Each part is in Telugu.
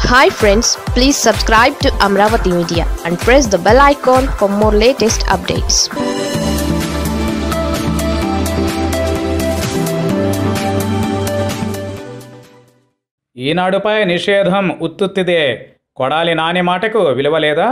hi friends please subscribe to Amaravati media and press the bell icon for more latest updates ఈనాడుపై నిషేధం ఉత్తుత్తిదే కొడాలి నాని మాటకు విలువ లేదా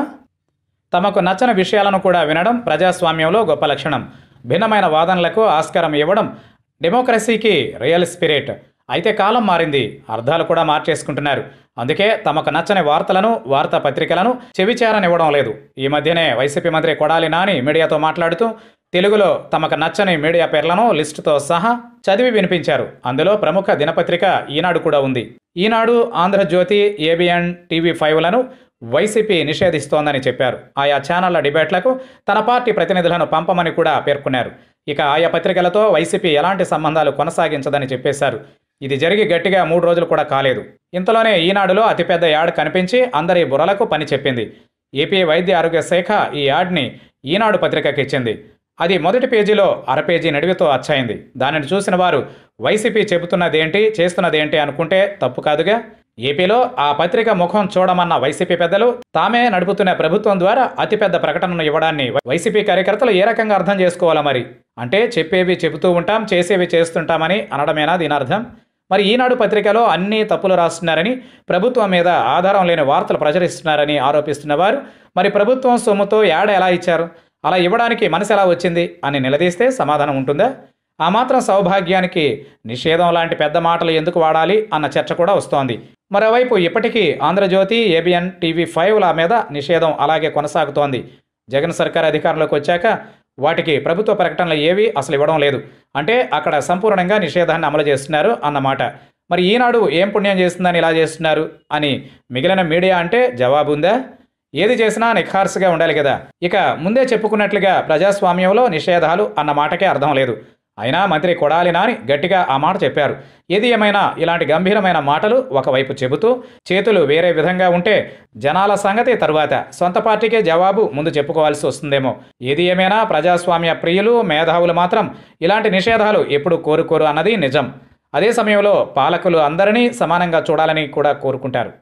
తమకు నచ్చని విషయాలను కూడా వినడం ప్రజాస్వామ్యంలో గొప్ప లక్షణం భిన్నమైన వాదనలకు ఆస్కారం ఇవ్వడం డెమోక్రసీకి రియల్ స్పిరిట్ అయితే కాలం మారింది అర్థాలు కూడా మార్చేసుకుంటున్నారు అందుకే తమకు నచ్చని వార్తలను వార్తాపత్రికలను చెవిచారనివ్వడం లేదు ఈ మధ్యనే వైసీపీ మంత్రి కొడాలి నాని మీడియాతో మాట్లాడుతూ తెలుగులో తమకు నచ్చని మీడియా పేర్లను లిస్టుతో సహా చదివి వినిపించారు అందులో ప్రముఖ దినపత్రిక ఈనాడు కూడా ఉంది ఈనాడు ఆంధ్రజ్యోతి ఏబిఎన్ టీవీ ఫైవ్లను వైసీపీ నిషేధిస్తోందని చెప్పారు ఆయా ఛానళ్ల డిబేట్లకు తన పార్టీ ప్రతినిధులను పంపమని కూడా పేర్కొన్నారు ఇక ఆయా పత్రికలతో వైసీపీ ఎలాంటి సంబంధాలు కొనసాగించదని చెప్పేశారు ఇది జరిగి గట్టిగా మూడు రోజులు కూడా కాలేదు ఇంతలోనే ఈనాడులో అతిపెద్ద యాడ్ కనిపించి అందరి బుర్రలకు పని చెప్పింది ఏపీ వైద్య ఆరోగ్య శాఖ ఈ యాడ్ని ఈనాడు పత్రికకి ఇచ్చింది అది మొదటి పేజీలో అర పేజీ నడివితో అచ్చయింది దానిని చూసిన వారు వైసీపీ చెబుతున్నదేంటి చేస్తున్నదేంటి అనుకుంటే తప్పు కాదుగా ఏపీలో ఆ పత్రిక ముఖం చూడమన్న వైసీపీ పెద్దలు తామే నడుపుతున్న ప్రభుత్వం ద్వారా అతిపెద్ద ప్రకటనను ఇవ్వడాన్ని వైసీపీ కార్యకర్తలు ఏ రకంగా అర్థం చేసుకోవాలా మరి అంటే చెప్పేవి చెబుతూ ఉంటాం చేసేవి చేస్తుంటామని అనడమేనా దీని అర్థం మరి ఈనాడు పత్రికలో అన్ని తప్పులు రాస్తున్నారని ప్రభుత్వం మీద ఆధారం లేని వార్తలు ప్రచురిస్తున్నారని ఆరోపిస్తున్న వారు మరి ప్రభుత్వం సొమ్ముతో యాడ ఎలా ఇచ్చారు అలా ఇవ్వడానికి మనసు ఎలా వచ్చింది అని నిలదీస్తే సమాధానం ఉంటుందా ఆ మాత్రం సౌభాగ్యానికి నిషేధం లాంటి పెద్ద మాటలు ఎందుకు వాడాలి అన్న చర్చ కూడా వస్తోంది మరోవైపు ఇప్పటికీ ఆంధ్రజ్యోతి ఏబిఎన్ టీవీ ఫైవ్ల మీద నిషేధం అలాగే కొనసాగుతోంది జగన్ సర్కార్ అధికారంలోకి వచ్చాక వాటికి ప్రభుత్వ ప్రకటనలు ఏవి అసలు ఇవ్వడం లేదు అంటే అక్కడ సంపూర్ణంగా నిషేధాన్ని అమలు చేస్తున్నారు అన్నమాట మరి ఈనాడు ఏం పుణ్యం చేస్తుందని ఇలా చేస్తున్నారు అని మిగిలిన మీడియా అంటే జవాబు ఉందా ఏది చేసినా నిఖార్సుగా ఉండాలి కదా ఇక ముందే చెప్పుకున్నట్లుగా ప్రజాస్వామ్యంలో నిషేధాలు అన్న మాటకే అర్థం లేదు అయినా మంత్రి కొడాలి నాని గట్టిగా ఆ మాట చెప్పారు ఏది ఏమైనా ఇలాంటి గంభీరమైన మాటలు ఒకవైపు చెబుతూ చేతులు వేరే విధంగా ఉంటే జనాల సంగతి తరువాత సొంత పార్టీకే జవాబు ముందు చెప్పుకోవాల్సి వస్తుందేమో ఏది ఏమైనా ప్రజాస్వామ్య ప్రియులు మేధావులు మాత్రం ఇలాంటి నిషేధాలు ఎప్పుడు కోరుకోరు అన్నది నిజం అదే సమయంలో పాలకులు అందరినీ సమానంగా చూడాలని కూడా కోరుకుంటారు